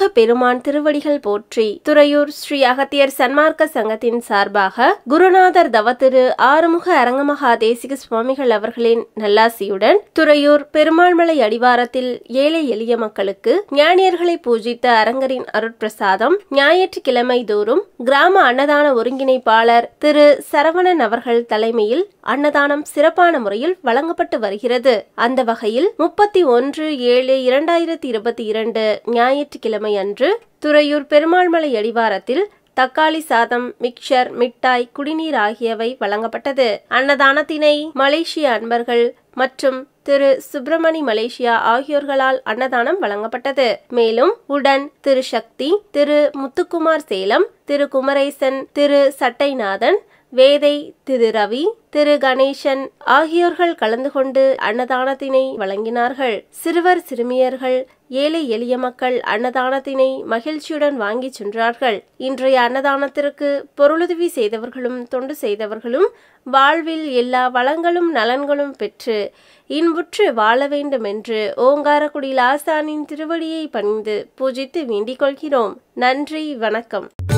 ஆறுமுக பெருமான் திருவடிகள் போற்றி துறையூர் ஸ்ரீ அகத்தியர் சன்மார்க்க சங்கத்தின் சார்பாக குருநாதர் தவத்திரு ஆறுமுக அரங்கமகா தேசிக சுவாமிகள் அவர்களின் நல்லாசியுடன் துறையூர் பெருமாள்மலை அடிவாரத்தில் ஏழை எளிய மக்களுக்கு ஞானியர்களை பூஜித்த அரங்கரின் அருட்பிரசாதம் ஞாயிற்றுக்கிழமை தோறும் கிராம அன்னதான ஒருங்கிணைப்பாளர் திரு சரவணன் அவர்கள் தலைமையில் அன்னதானம் சிறப்பான முறையில் வழங்கப்பட்டு வருகிறது அந்த வகையில் முப்பத்தி ஒன்று ஏழு இரண்டாயிரத்தி இருபத்தி இரண்டு ஞாயிற்றுக்கிழமை அன்று துறையூர் பெருமாள்மலை அடிவாரத்தில் தக்காளி சாதம் மிக்சர் மிட்டாய் குடிநீர் ஆகியவை வழங்கப்பட்டது அன்னதானத்தினை மலேசிய அன்பர்கள் மற்றும் திரு சுப்பிரமணி மலேசியா ஆகியோர்களால் அன்னதானம் வழங்கப்பட்டது மேலும் உடன் திரு சக்தி திரு முத்துக்குமார் சேலம் திரு குமரேசன் திரு சட்டைநாதன் வேதை திரு ரவி திரு கணேசன் ஆகியோர்கள் கலந்து கொண்டு அன்னதானத்தினை வழங்கினார்கள் சிறுவர் சிறுமியர்கள் ஏழை எளிய மக்கள் அன்னதானத்தினை மகிழ்ச்சியுடன் வாங்கி சென்றார்கள் இன்றைய அன்னதானத்திற்கு பொருளுதவி செய்தவர்களும் தொண்டு செய்தவர்களும் வாழ்வில் எல்லா வளங்களும் நலன்களும் பெற்று இன்புற்று வாழ வேண்டும் என்று ஓங்காரக்குடியில் ஆசானின் திருவடியை பணிந்து பூஜித்து வேண்டிக் கொள்கிறோம் நன்றி வணக்கம்